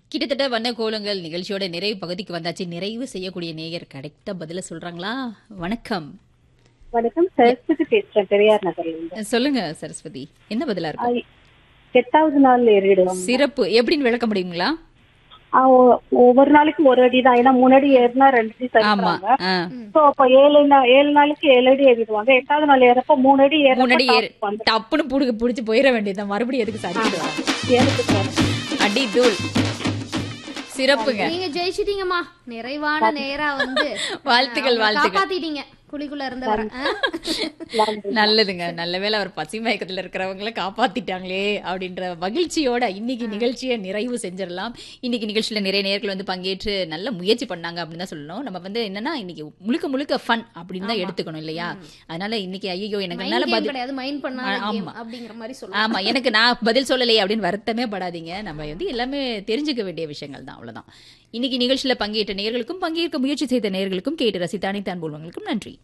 கிட்டத்தட்ட வண்ண கோலங்கள் நிகழ்ச்சியோட நிறைவு பகுதிக்கு வந்தாச்சு நிறைவு செய்யக்கூடிய நேயர் கரெக்டா பதில சொல்றாங்களா வணக்கம் வணக்கம் சரஸ்வதி பேசுறேன் பெரியார் நகர்ல இருந்து சொல்லுங்க சரஸ்வதி என்ன பதிலா இருக்கும் ஆ, எட்டாவது நாள் ஏறிடுவாங்க சிறப்பு எப்படின்னு விளக்க முடியுங்களா ஆ, ஒ- ஒவ்வொரு நாளைக்கு ஒரு அடி தான் ஏன்னா முன்னாடி ஏறினா ரெண்டு அடி ஆமா சரிப்பாங்க ஆ. சோ அப்ப ஏழு நா- ஏழு நாளைக்கு ஏழு அடி ஏறிடுவாங்க எட்டாவது நாள் ஏறப்ப மூணு அடி ஏறப்ப முன்னாடி ஏறு top வந்து டப்புன்னு புடுங்க புடிச்சு போயிட வேண்டியதுதான் மறுபடியும் எதுக்கு சரிக்கிட்டு வர? ஏறிட்டு போறோம். அடி தூள் சிறப்புங்க நீங்க ஜெயிச்சிட்டீங்கம்மா நிறைவான நேரா வந்து வாழ்த்துக்கள், அவரை வாழ்த்துக்கள். காப்பாத்திட்டீங்க குழிக்குள்ள இருந்தவர நன்றி. நல்லதுங்க நல்ல வேளை அவர் பசி மயக்கத்துல இருக்கிறவங்கள காப்பாத்திட்டாங்களே அப்படின்ற மகிழ்ச்சியோட இன்னைக்கு நிகழ்ச்சியை நிறைவு செஞ்சிடலாம் இன்னைக்கு நிகழ்ச்சியில நிறைய நேர்கள் வந்து பங்கேற்று நல்ல முயற்சி பண்ணாங்க அப்படின்னு தான் சொல்லணும் நம்ம வந்து என்னன்னா இன்னைக்கு முழுக்க முழுக்க ஃபன் அப்படின்னு தான் எடுத்துக்கணும் இல்லையா அதனால இன்னைக்கு ஐயோ எனக்கு என்னால மைண்ட் பதில் கிடையாது மைண்ட் பண்ணாத ஆ, game ஆமா. அப்படிங்கிற மாதிரி சொல்லுவாங்க ஆமா எனக்கு நான் பதில் சொல்லலையே அப்படின்னு வருத்தமே படாதீங்க நம்ம வந்து எல்லாமே தெரிஞ்சுக்க வேண்டிய விஷயங்கள் தான் அவ்வளவுதான் இன்னைக்கு நிகழ்ச்சியில பங்கேற்ற நேயர்களுக்கும் பங்கேற்க முயற்சி செய்த நேயர்களுக்கும் கேட்டு ரசித்த அனைத்து அன்புள்ளவங்களுக்கும் நன்றி